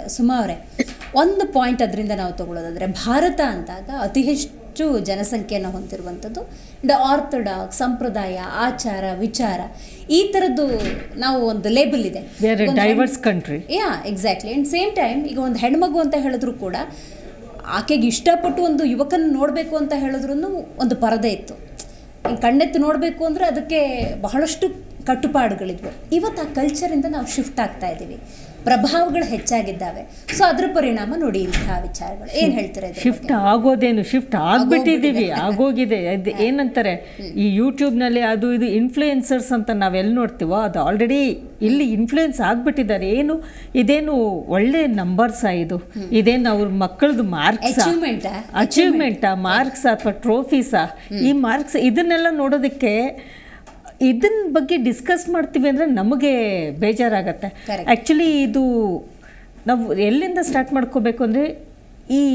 ಸುಮಾ ಅವರೇ ಒಂದು ಪಾಯಿಂಟ್ ಅದರಿಂದ ನಾವು ತಗೊಳ್ಳೋದಾದ್ರೆ ಭಾರತ ಅಂದಾಗ ಅತಿ ಹೆಚ್ಚು ಜನಸಂಖ್ಯೆಯನ್ನು ಹೊಂದಿರುವಂಥದ್ದು ದ ಆರ್ಥೋಡಾಕ್ಸ್ ಸಂಪ್ರದಾಯ ಆಚಾರ ವಿಚಾರ ಈ ಥರದ್ದು ನಾವು ಒಂದು ಲೇಬಲ್ ಇದೆ ವಿ ಆರ್ ಎ ಒಂದು diverse country yeah exactly and same time ಈಗ ಒಂದು ಹೆಣ್ಮಗು ಅಂತ ಹೇಳಿದ್ರು ಕೂಡ ಆಕೆಗೆ ಇಷ್ಟಪಟ್ಟು ಒಂದು ಯುವಕನ ನೋಡಬೇಕು ಅಂತ ಹೇಳಿದ್ರು ಒಂದು ಪರದೆ ಇತ್ತು ಈಗ ಕಣ್ಣೆತ್ತು ನೋಡಬೇಕು ಅಂದರೆ ಅದಕ್ಕೆ ಬಹಳಷ್ಟು ಕಟ್ಟುಪಾಡುಗಳಿದ್ವು ಇವತ್ತು ಆ ಕಲ್ಚರಿಂದ ನಾವು ಶಿಫ್ಟ್ ಆಗ್ತಾ ಇದ್ದೀವಿ ಪ್ರಭಾವಗಳು ಹೆಚ್ಚಾಗಿದ್ದಾವೆ ಸೊ ಅದ್ರ ಪರಿಣಾಮ ನೋಡಿ ಇಂತಹ ವಿಚಾರಗಳು ಏನು ಹೇಳ್ತಾರೆ ಇದ್ರ ಶಿಫ್ಟ್ ಬಗ್ಗೆ? ಆಗೋದೇನು ಶಿಫ್ಟ್ ಆಗ್ಬಿಟ್ಟಿದೀವಿ ಆಗೋಗಿದೆ ಅದು ಏನಂತಾರೆ ಈ ಯೂಟ್ಯೂಬ್ನಲ್ಲಿ ಅದು ಇದು ಇನ್ಫ್ಲೂಯೆನ್ಸರ್ಸ್ ಅಂತ ನಾವೆಲ್ಲಿ ನೋಡ್ತೀವೋ ಅದು ಆಲ್ರೆಡಿ ಇಲ್ಲಿ ಇನ್ಫ್ಲೂಯೆನ್ಸ್ ಆಗ್ಬಿಟ್ಟಿದ್ದಾರೆ ಏನು ಇದೇನು ಒಳ್ಳೆ ನಂಬರ್ಸಾ ಇದು ಇದೇನು ಅವ್ರ ಮಕ್ಕಳದು ಮಾರ್ಕ್ಸ್ Achievement ಆ? ಅಚೀವ್ಮೆಂಟಾ ಮಾರ್ಕ್ಸ್ ಅಥವಾ ಟ್ರೋಫೀಸಾ ಈ ಮಾರ್ಕ್ಸ್ ಇದನ್ನೆಲ್ಲ ನೋಡೋದಕ್ಕೆ ಇದನ್ನ ಬಗ್ಗೆ ಡಿಸ್ಕಸ್ ಮಾಡ್ತೀವಿ ಅಂದರೆ ನಮಗೆ ಬೇಜಾರಾಗತ್ತೆ Correct. ಆ್ಯಕ್ಚುಲಿ ಇದು ನಾವು ಎಲ್ಲಿಂದ ಸ್ಟಾರ್ಟ್ ಮಾಡ್ಕೋಬೇಕು ಅಂದರೆ ಈ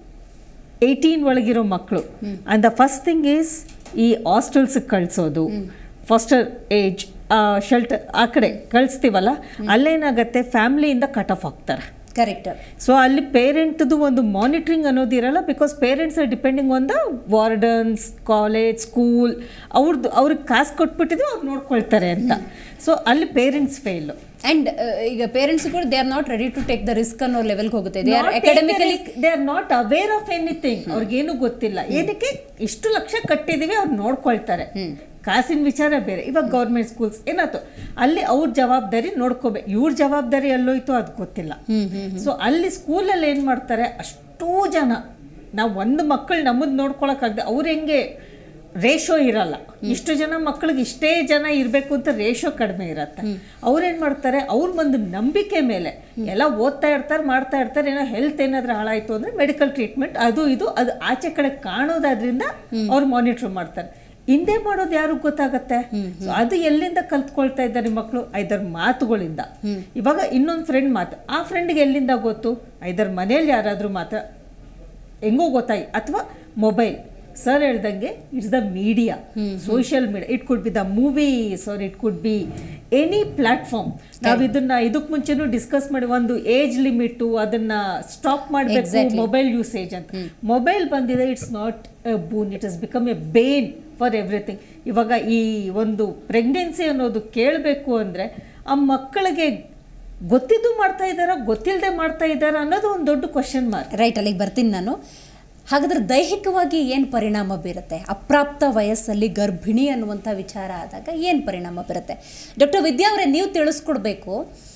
ಏಯ್ಟೀನ್ ಒಳಗಿರೋ ಮಕ್ಕಳು and the first thing is ಈ ಹಾಸ್ಟೆಲ್ಸಿಗೆ ಕಳಿಸೋದು ಫಾಸ್ಟರ್ ಏಜ್ ಶೆಲ್ಟರ್ ಆ ಕಡೆ ಕಳಿಸ್ತೀವಲ್ಲ ಅಲ್ಲೇನಾಗತ್ತೆ ಫ್ಯಾಮ್ಲಿಯಿಂದ ಕಟ್ ಆಫ್ ಆಗ್ತಾರೆ ಕರೆಕ್ಟ್ ಸೊ ಅಲ್ಲಿ ಪೇರೆಂಟ್ದು ಒಂದು ಮಾನಿಟ್ರಿಂಗ್ ಅನ್ನೋದು ಇರಲ್ಲ because parents are depending on the wardens college school ಅವ್ರದ್ದು ಅವ್ರಿಗೆ ಕಾಸು ಕೊಟ್ಬಿಟ್ಟಿದ್ರೆ ಅವ್ರು ನೋಡ್ಕೊಳ್ತಾರೆ ಅಂತ ಸೊ ಅಲ್ಲಿ ಪೇರೆಂಟ್ಸ್ ಫೇಲು ಅಂಡ್ ಈಗ ಪೇರೆಂಟ್ಸ್ ಕೂಡ they are not ready to take the risk ಅನ್ನೋ ಲೆವೆಲ್ಗೆ ಹೋಗುತ್ತೆ they are academically they are not aware of anything ಅವ್ರಿಗೇನು ಗೊತ್ತಿಲ್ಲ ಏನಕ್ಕೆ ಇಷ್ಟು ಲಕ್ಷ ಕಟ್ಟಿದೀವಿ ಅವ್ರು ನೋಡ್ಕೊಳ್ತಾರೆ ಕಾಸಿನ ವಿಚಾರ ಬೇರೆ ಇವಾಗ ಗೌರ್ಮೆಂಟ್ ಸ್ಕೂಲ್ಸ್ ಏನಾಯ್ತು ಅಲ್ಲಿ ಅವ್ರ ಜವಾಬ್ದಾರಿ ನೋಡ್ಕೋಬೇಕು ಇವ್ರ ಜವಾಬ್ದಾರಿ ಎಲ್ಲೋಯ್ತು ಅದು ಗೊತ್ತಿಲ್ಲ ಸೊ ಅಲ್ಲಿ ಸ್ಕೂಲಲ್ಲಿ ಏನು ಮಾಡ್ತಾರೆ ಅಷ್ಟೂ ಜನ ನಾವು ಒಂದು ಮಕ್ಕಳು ನಮ್ಮದು ನೋಡ್ಕೊಳಕ್ಕಾಗದೆ ಅವ್ರು ಹೆಂಗೆ ರೇಷೋ ಇರಲ್ಲ ಇಷ್ಟು ಜನ ಮಕ್ಕಳಿಗೆ ಇಷ್ಟೇ ಜನ ಇರಬೇಕು ಅಂತ ರೇಷೋ ಕಡಿಮೆ ಇರತ್ತೆ ಅವ್ರೇನ್ ಮಾಡ್ತಾರೆ ಅವ್ರ ಒಂದು ನಂಬಿಕೆ ಮೇಲೆ ಎಲ್ಲ ಓದ್ತಾ ಇರ್ತಾರೆ ಮಾಡ್ತಾ ಇರ್ತಾರೆ ಏನೋ ಹೆಲ್ತ್ ಏನಾದ್ರೂ ಹಾಳಾಯ್ತು ಅಂದ್ರೆ ಮೆಡಿಕಲ್ ಟ್ರೀಟ್ಮೆಂಟ್ ಅದು ಇದು ಅದು ಆಚೆ ಕಡೆ ಕಾಣೋದಾದ್ರಿಂದ ಅವ್ರು ಮಾನಿಟರ್ ಮಾಡ್ತಾರೆ ಹಿಂದೆ ಮಾಡೋದು ಯಾರು ಗೊತ್ತಾಗತ್ತೆ So ಅದು ಎಲ್ಲಿಂದ ಕಲ್ತ್ಕೊಳ್ತಾ ಇದ್ದಾರೆ ಮಕ್ಕಳು ಐದರ್ ಮಾತುಗಳಿಂದ ಇವಾಗ ಇನ್ನೊಂದು ಫ್ರೆಂಡ್ ಮಾತು ಆ ಫ್ರೆಂಡ್ಗೆ ಎಲ್ಲಿಂದ ಗೊತ್ತು ಐದರ್ ಮನೇಲಿ ಯಾರಾದ್ರೂ ಮಾತ್ರ ಹೆಂಗೋ ಗೊತ್ತಾಯಿ ಅಥವಾ ಮೊಬೈಲ್ ಸರ್ ಹೇಳ್ದಂಗೆ it's the media social media it could be the movies or it could be any platform ನಾವು ಇದನ್ನ ಇದಕ್ಕೆ ಮುಂಚೆನೂ ಡಿಸ್ಕಸ್ ಮಾಡಿ ಒಂದು ಏಜ್ ಲಿಮಿಟು ಅದನ್ನ ಸ್ಟಾಪ್ ಮಾಡಬೇಕು Exactly. ಮೊಬೈಲ್ ಯೂಸೇಜ್ ಅಂತ ಮೊಬೈಲ್ ಬಂದಿದೆ it's not a boon it is become a bane for everything ಇವಾಗ ಈ ಒಂದು ಪ್ರೆಗ್ನೆನ್ಸಿ ಅನ್ನೋದು ಕೇಳಬೇಕು ಅಂದರೆ ಆ ಮಕ್ಕಳಿಗೆ ಗೊತ್ತಿದ್ದು ಮಾಡ್ತಾ ಇದ್ದಾರಾ ಗೊತ್ತಿಲ್ಲದೆ ಮಾಡ್ತಾ ಇದ್ದಾರಾ ಅನ್ನೋದು ಒಂದು ದೊಡ್ಡ ಕ್ವಶನ್ ಮಾರ್ಕ್ ರೈಟ್ ಅಲ್ಲಿಗೆ ಬರ್ತೀನಿ ನಾನು ಹಾಗಾದ್ರೆ ದೈಹಿಕವಾಗಿ ಏನು ಪರಿಣಾಮ ಬೀರುತ್ತೆ ಅಪ್ರಾಪ್ತ ವಯಸ್ಸಲ್ಲಿ ಗರ್ಭಿಣಿ ಅನ್ನುವಂಥ ವಿಚಾರ ಆದಾಗ ಏನು ಪರಿಣಾಮ ಬೀರುತ್ತೆ ಡಾಕ್ಟರ್ ವಿದ್ಯಾ ಅವರೇ ನೀವು ತಿಳಿಸ್ಕೊಡ್ಬೇಕು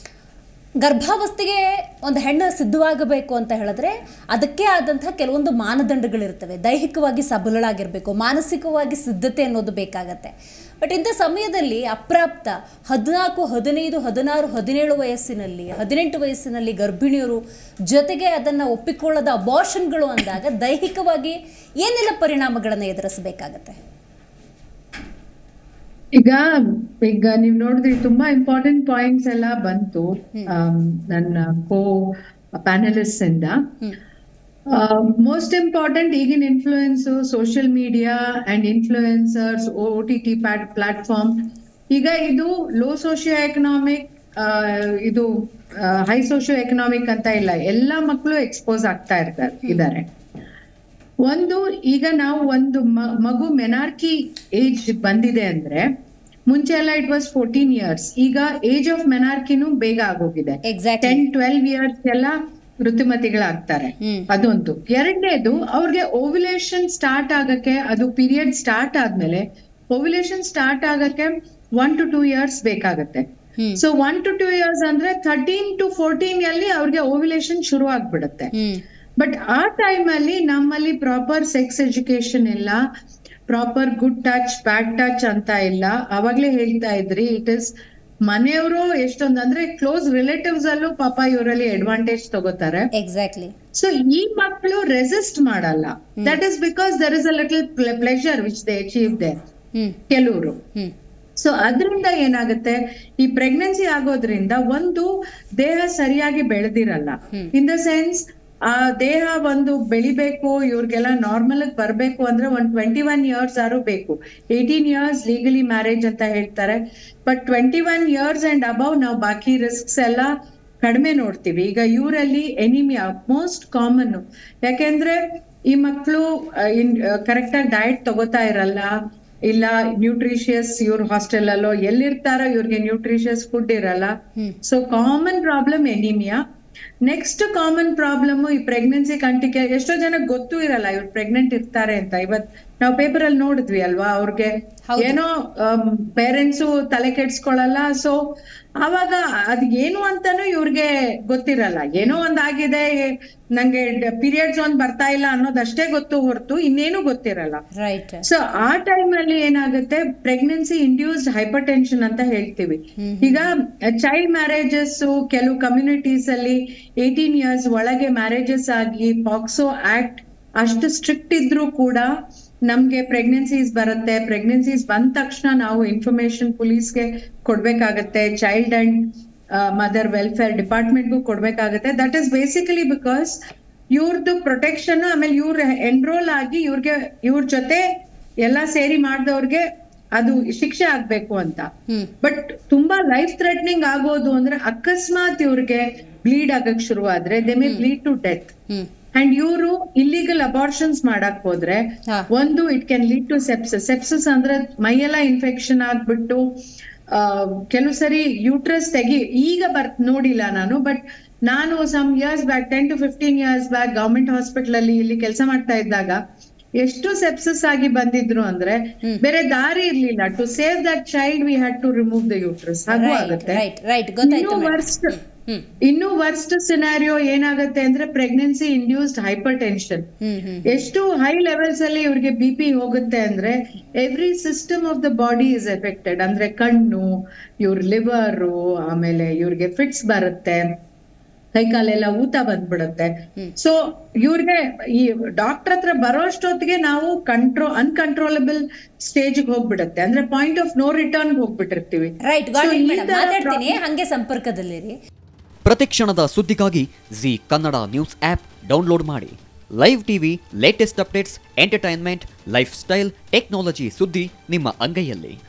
ಗರ್ಭಾವಸ್ಥೆಗೆ ಒಂದು ಹೆಣ್ಣು ಸಿದ್ಧವಾಗಬೇಕು ಅಂತ ಹೇಳಿದ್ರೆ ಅದಕ್ಕೆ ಆದಂತಹ ಕೆಲವೊಂದು ಮಾನದಂಡಗಳಿರ್ತವೆ ದೈಹಿಕವಾಗಿ ಸಬಲಳಾಗಿರಬೇಕು ಮಾನಸಿಕವಾಗಿ ಸಿದ್ಧತೆ ಅನ್ನೋದು ಬೇಕಾಗತ್ತೆ ಬಟ್ ಇಂಥ ಸಮಯದಲ್ಲಿ ಅಪ್ರಾಪ್ತ ಹದಿನಾಲ್ಕು ಹದಿನೈದು ಹದಿನಾರು ಹದಿನೇಳು ವಯಸ್ಸಿನಲ್ಲಿ ಹದಿನೆಂಟು ವಯಸ್ಸಿನಲ್ಲಿ ಗರ್ಭಿಣಿಯರು ಜೊತೆಗೆ ಅದನ್ನು ಒಪ್ಪಿಕೊಳ್ಳದ ಅಬಾರ್ಷನ್ಗಳು ಅಂದಾಗ ದೈಹಿಕವಾಗಿ ಏನೆಲ್ಲ ಪರಿಣಾಮಗಳನ್ನು ಎದುರಿಸಬೇಕಾಗತ್ತೆ ಈಗ ಈಗ ನೀವ್ ನೋಡಿದ್ರಿ ತುಂಬಾ ಇಂಪಾರ್ಟೆಂಟ್ ಪಾಯಿಂಟ್ಸ್ ಎಲ್ಲ ಬಂತು ಆಮ್, ನನ್ನ ಕೋ ಪ್ಯಾನಲಿಸ್ಟ್ ಇಂದ ಮೋಸ್ಟ್ ಇಂಪಾರ್ಟೆಂಟ್ ಈಗಿನ influence social media and influencers O T T platform ಈಗ ಇದು ಲೋ ಸೋಷಿಯೋ ಎಕನಾಮಿಕ್ ಇದು ಹೈ ಸೋಷಿಯೋ ಎಕನಾಮಿಕ್ ಅಂತ ಇಲ್ಲ ಎಲ್ಲಾ ಮಕ್ಕಳು ಎಕ್ಸ್ಪೋಸ್ ಆಗ್ತಾ ಇರ್ತಾರೆ ಇದ್ದಾರೆ ಒಂದು ಈಗ ನಾವು ಒಂದು ಮ- ಮಗು ಮೆನಾರ್ಕಿ ಏಜ್ ಬಂದಿದೆ ಅಂದ್ರೆ ಮುಂಚೆ ಎಲ್ಲ ಇಟ್ ವಾಸ್ ಫೋರ್ಟೀನ್ ಇಯರ್ಸ್ ಈಗ ಏಜ್ ಆಫ್ ಮೆನಾರ್ಕಿನೂ ಬೇಗ ಆಗೋಗಿದೆ ಎಕ್ಸಾಕ್ಟ್ಲಿ ಟೆನ್ ಟ್ವೆಲ್ವ್ ಇಯರ್ಸ್ ಎಲ್ಲ ಋತುಮತಿಗಳಾಗ್ತಾರೆ ಹ್ಮ್. ಅದೊಂದು ಎರಡನೇದು ಅವ್ರಿಗೆ ಓವ್ಯುಲೇಷನ್ ಸ್ಟಾರ್ಟ್ ಆಗಕ್ಕೆ ಅದು ಪೀರಿಯಡ್ ಸ್ಟಾರ್ಟ್ ಆದ್ಮೇಲೆ ಓವ್ಯುಲೇಷನ್ ಸ್ಟಾರ್ಟ್ ಆಗಕ್ಕೆ ಒನ್ ಟು ಟೂ ಇಯರ್ಸ್ ಬೇಕಾಗತ್ತೆ hmm. So one to two years ಅಂದ್ರೆ ಥರ್ಟೀನ್ ಟು ಫೋರ್ಟೀನ್ ಅಲ್ಲಿ ಅವ್ರಿಗೆ ಓವ್ಯುಲೇಷನ್ ಶುರು ಆಗ್ಬಿಡುತ್ತೆ ಹ್ಮ್ ಬಟ್ ಆ ಟೈಮ್ ಅಲ್ಲಿ ನಮ್ಮಲ್ಲಿ ಪ್ರಾಪರ್ ಸೆಕ್ಸ್ ಎಜುಕೇಶನ್ ಇಲ್ಲ proper good touch bad touch ಅಂತ ಇಲ್ಲ ಅವಾಗ್ಲೇ ಹೇಳ್ತಾ ಇದ್ರಿ ಇಟ್ ಇಸ್ ಮನೆಯವರು ಎಷ್ಟೊಂದು ಅಂದ್ರೆ ಕ್ಲೋಸ್ ರಿಲೇಟಿವ್ಸ್ ಅಲ್ಲೂ ಪಾಪ ಇವರಲ್ಲಿ ಅಡ್ವಾಂಟೇಜ್ ತಗೋತಾರೆ ಎಕ್ಸಾಕ್ಟ್ಲಿ ಸೊ ಈ ಮಕ್ಕಳು ರೆಸಿಸ್ಟ್ ಮಾಡಲ್ಲ that is because there is a little pleasure which they achieve they hmm ಕೆಲವರು ಹ್ಮ್ ಸೊ ಅದರಿಂದ ಏನಾಗುತ್ತೆ ಈ ಪ್ರೆಗ್ನೆನ್ಸಿ ಆಗೋದ್ರಿಂದ ಒಂದು ದೇಹ ಸರಿಯಾಗಿ ಬೆಳೆದಿರಲ್ಲ ಇನ್ ದ ಸೆನ್ಸ್ ಆ ದೇಹ ಒಂದು ಬೆಳಿಬೇಕು ಇವ್ರಿಗೆಲ್ಲ ನಾರ್ಮಲ್ ಬರ್ಬೇಕು ಅಂದ್ರೆ ಒಂದ್ ಟ್ವೆಂಟಿ ಒನ್ ಇಯರ್ಸ್ ಆರು ಬೇಕು ಏಯ್ಟೀನ್ ಇಯರ್ಸ್ ಲೀಗಲಿ ಮ್ಯಾರೇಜ್ ಅಂತ ಹೇಳ್ತಾರೆ but twenty one years and above ನಾವು ಬಾಕಿ ರಿಸ್ಕ್ಸ್ ಎಲ್ಲ ಕಡಿಮೆ ನೋಡ್ತೀವಿ ಈಗ ಇವರಲ್ಲಿ ಎನಿಮಿಯಾ ಮೋಸ್ಟ್ ಕಾಮನ್ ಯಾಕೆಂದ್ರೆ ಈ ಮಕ್ಕಳು ಕರೆಕ್ಟ್ ಆಗಿ ಡಯಟ್ ತಗೋತಾ ಇರಲ್ಲ ಇಲ್ಲ ನ್ಯೂಟ್ರಿಷಿಯಸ್ ಇವ್ರ ಹಾಸ್ಟೆಲ್ ಅಲ್ಲೋ ಎಲ್ಲಿರ್ತಾರೋ ಇವ್ರಿಗೆ ನ್ಯೂಟ್ರಿಷಿಯಸ್ ಫುಡ್ ಇರಲ್ಲ so common problem anaemia next common problem ಈ ಪ್ರೆಗ್ನೆನ್ಸಿ ಕಂಟಿಕೆ ಎಷ್ಟೋ ಜನ ಗೊತ್ತೂ ಇರಲ್ಲ ಇವ್ರು ಪ್ರೆಗ್ನೆಂಟ್ ಇರ್ತಾರೆ ಅಂತ ಇವತ್ ನಾವು ಪೇಪರ್ ಅಲ್ಲಿ ನೋಡಿದ್ವಿ ಅಲ್ವಾ ಅವ್ರಿಗೆ ಏನೋ ಪೇರೆಂಟ್ಸು ತಲೆ ಕೆಡ್ಸ್ಕೊಳಲ್ಲ ಸೊ ಆವಾಗ ಅದ್ ಏನು ಅಂತಾನು ಇವ್ರಿಗೆ ಗೊತ್ತಿರಲ್ಲ ಏನೋ ಒಂದಾಗಿದೆ ನಂಗೆ ಪೀರಿಯಡ್ಸ್ ಒಂದ್ ಬರ್ತಾ ಇಲ್ಲ ಅನ್ನೋದಷ್ಟೇ ಗೊತ್ತು ಹೊರತು ಇನ್ನೇನು ಗೊತ್ತಿರಲ್ಲ ರೈಟ್ ಸೊ ಆ ಟೈಮ್ ಅಲ್ಲಿ ಏನಾಗುತ್ತೆ ಪ್ರೆಗ್ನೆನ್ಸಿ ಇಂಡ್ಯೂಸ್ಡ್ ಹೈಪರ್ ಟೆನ್ಷನ್ ಅಂತ ಹೇಳ್ತೀವಿ ಈಗ ಚೈಲ್ಡ್ ಮ್ಯಾರೇಜಸ್ ಕೆಲವು ಕಮ್ಯುನಿಟೀಸ್ ಅಲ್ಲಿ ಏಟೀನ್ ಇಯರ್ಸ್ ಒಳಗೆ ಮ್ಯಾರೇಜಸ್ ಆಗಿ ಪಾಕ್ಸೋ ಆಕ್ಟ್ ಅಷ್ಟು ಸ್ಟ್ರಿಕ್ಟ್ ಇದ್ರೂ ಕೂಡ ನಮ್ಗೆ ಪ್ರೆಗ್ನೆನ್ಸೀಸ್ ಬರುತ್ತೆ ಪ್ರೆಗ್ನೆನ್ಸೀಸ್ ಬಂದ ತಕ್ಷಣ ನಾವು ಇನ್ಫಾರ್ಮೇಶನ್ ಪೊಲೀಸ್ಗೆ ಕೊಡ್ಬೇಕಾಗತ್ತೆ ಚೈಲ್ಡ್ ಅಂಡ್ ಮದರ್ ವೆಲ್ಫೇರ್ ಡಿಪಾರ್ಟ್ಮೆಂಟ್ಗೂ ಕೊಡ್ಬೇಕಾಗತ್ತೆ ದಟ್ ಇಸ್ ಬೇಸಿಕಲಿ ಬಿಕಾಸ್ ಇವ್ರದ್ದು ಪ್ರೊಟೆಕ್ಷನ್ ಆಮೇಲೆ ಇವ್ರ ಎನ್ರೋಲ್ ಆಗಿ ಇವ್ರಿಗೆ ಇವ್ರ ಜೊತೆ ಎಲ್ಲ ಸೇರಿ ಮಾಡಿದವ್ರಿಗೆ ಅದು ಶಿಕ್ಷೆ ಆಗ್ಬೇಕು ಅಂತ ಹ್ಮ್ ಬಟ್ ತುಂಬಾ ಲೈಫ್ ಥ್ರೆಟ್ನಿಂಗ್ ಆಗೋದು ಅಂದ್ರೆ ಅಕಸ್ಮಾತ್ ಇವ್ರಿಗೆ ಬ್ಲೀಡ್ ಆಗಕ್ ಶುರು ಆದ್ರೆ they may bleed to death hmm and ಇವರು ಇಲ್ಲಿಗಲ್ ಅಬಾರ್ಷನ್ಸ್ ಮಾಡಕ್ ಹೋದ್ರೆ ಹಾ. ಒಂದು it can lead to sepsis sepsis ಅಂದ್ರೆ ಮೈಯೆಲ್ಲ ಇನ್ಫೆಕ್ಷನ್ ಆಗ್ಬಿಟ್ಟು ಆ, ಕೆಲವು ಸರಿ ಯೂಟ್ರಸ್ ತೆಗಿ ಈಗ ಬರ್ ನೋಡಿಲ್ಲ ನಾನು ಬಟ್ ನಾನು some years back ten to fifteen years back government hospital ಅಲ್ಲಿ ಇಲ್ಲಿ ಕೆಲಸ ಮಾಡ್ತಾ ಇದ್ದಾಗ ಎಷ್ಟು ಸೆಪ್ಸಸ್ ಆಗಿ ಬಂದಿದ್ರು ಅಂದ್ರೆ ಬೇರೆ ದಾರಿ ಇರ್ಲಿಲ್ಲ to save that child we had to remove the uterus ಹಾಗೂ ರೈಟ್ ಆಗುತ್ತೆ ರೈಟ್ ರೈಟ್ ಗೊತ್ತಾಯ್ತು ಇನ್ನೂ madam. ವರ್ಸ್ಟ್ ಹ್ಮ್ ಇನ್ನು ವರ್ಸ್ಟ್ ಸಿನಾರಿಯೋ ಏನಾಗುತ್ತೆ ಅಂದ್ರೆ pregnancy induced hypertension hmm hmm ಎಷ್ಟು ಹೈ ಲೆವೆಲ್ಸ್ ಅಲ್ಲಿ ಇವ್ರಿಗೆ ಬಿ ಪಿ ಹೋಗುತ್ತೆ ಅಂದ್ರೆ every system of the body is affected ಅಂದ್ರೆ ಕಣ್ಣು ಇವ್ರ ಲಿವರು ಆಮೇಲೆ ಇವ್ರಿಗೆ ಫಿಟ್ಸ್ ಬರುತ್ತೆ ಕೈ ಕಾಲೆಲ್ಲ ಊತ ಬಂದ್ಬಿಡುತ್ತೆ ಸೊ ಇವ್ರಿಗೆ ಈ ಡಾಕ್ಟರ್ ಹತ್ರ ಬರೋ ಅಷ್ಟೊತ್ತಿಗೆ ನಾವು ಕಂಟ್ರೋ ಅನ್ಕಂಟ್ರೋಲಬಲ್ ಸ್ಟೇಜ್ ಹೋಗ್ಬಿಡುತ್ತೆ ಅಂದ್ರೆ ಪಾಯಿಂಟ್ ಆಫ್ ನೋ ರಿಟರ್ನ್ ಹೋಗ್ಬಿಟ್ಟಿರ್ತೀವಿ ರೈಟ್ ಗಾಟ್ So, ಇಟ್ ಈ ಮೇಡಮ್ ತರ ಮಾತಾಡ್ತೀನಿ ಹಂಗೆ ಸಂಪರ್ಕದಲ್ಲಿರಿ ಪ್ರತಿಕ್ಷಣದ ಸುದ್ದಿಗಾಗಿ Zee Kannada news app download ಮಾಡಿ live TV latest updates entertainment lifestyle technology ಸುದ್ದಿ ನಿಮ್ಮ ಅಂಗೈಯಲ್ಲಿ